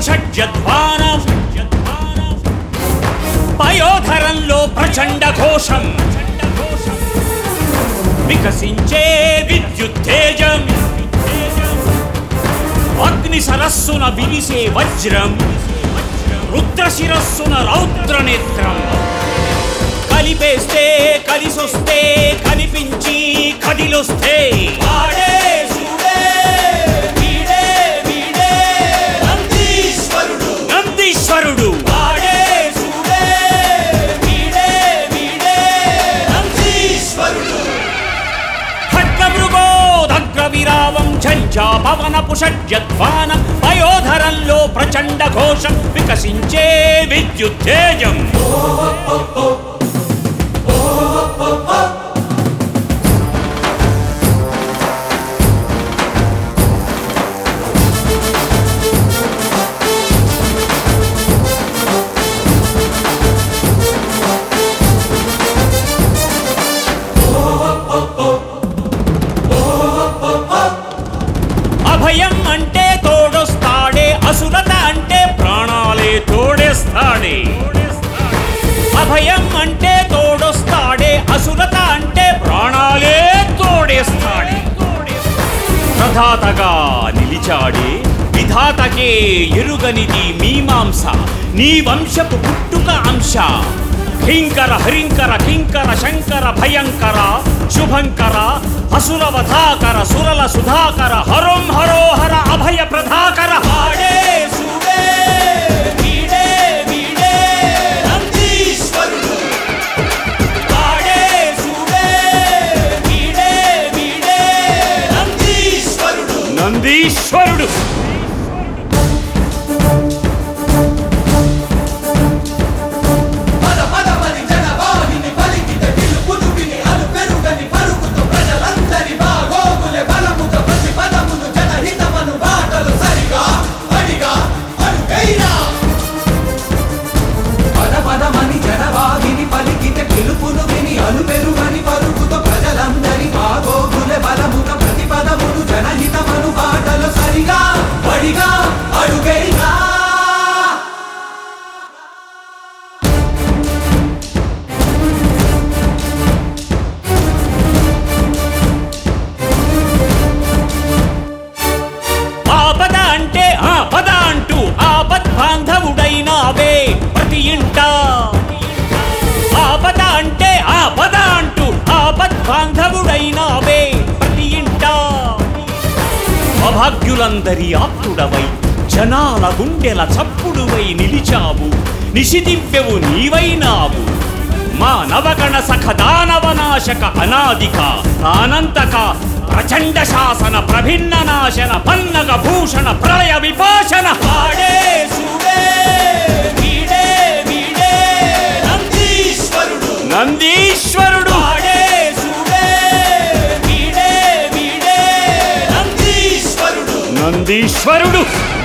పుషడ్యధ్వానం పయోధరంలో ప్రచండ ఘోషం వికసించే విద్యుత్తేజం అగ్ని సరస్సున విరిసే వజ్రం రుద్ర శిరస్సున రౌద్ర నేత్రం కలిపేస్తే కలిసొస్తే కనిపించి కదిలొస్తే వాడే చూడే వీడే వీడే నందీశ్వరుడు నందీశ్వరుడు వాడే చూడే వీడే వీడే నందీశ్వరుడు ఖడ్గమృగో దగ్ర విరావం ఝంఝా పవన పుషడ్యధ్వానం పయోధరంలో ప్రచండ ఘోషం వికసించే విద్యుత్తేజం అభయం అంటే తోడొస్తాడే అసురత అంటే ప్రాణాలే తోడేస్తాడే అభయం అంటే తోడొస్తాడే అసురత అంటే ప్రాణాలే తోడేస్తాడే ప్రధాతగా నిలిచాడే విధాతకే ఎరుగనిది మీమాంస నీ వంశపు పుట్టుక అంశ కింకర హరింకర కింకర శంకర భయంకర శుభంకర అసురవధాకర సురల సుధాకర హరం హరోహర అభయ ప్రధాకర హాడే సుడే వీడే వీడే నందీశ్వరుడు హాడే సుడే వీడే వీడే నందీశ్వరుడు నందీశ్వరుడు పద పదమని జనవాహిని పలికిత పిలుపును విని అలు పెరుగని పలుకుతూ ప్రజలందరి బాగోగులే బలముతో ప్రతి పదమును జనహితమను బాటలు సరిగా అడిగా అడుగైనా పద పదమని జనవాహిని పలికిత పిలుపును విని అలు పెరుగని పలుకుతూ ప్రజలందరి బాగోగులే బలముతో ప్రతి పదమును జనహితమను బాటలు సరిగా అడిగా అడుగైనా ఆపద అంటే ఆ పద అంటూ ఆపద్ బాంధవుడైనావే ప్రతి ఇంట ఆపద అంటే ఆ పద అంటూ ఆపద్ బాంధవుడైనావే ప్రతి ఇంట అభాగ్యులందరి ఆప్తుడవై జనాల గుండెల చప్పుడువై నిలిచావు నిశిదివ్యవు నీవైనావు మా నవగణ సఖ దానవనాశక అనాదిక అనంతక ప్రచండ శాసన ప్రభిన్న నాశన పన్నగ భూషణ ప్రళయ విపాశన హాడే సుడే వీడే వీడే నందీశ్వరుడు నందీశ్వరుడు హాడే సుడే వీడే వీడే నందీశ్వరుడు నందీశ్వరుడు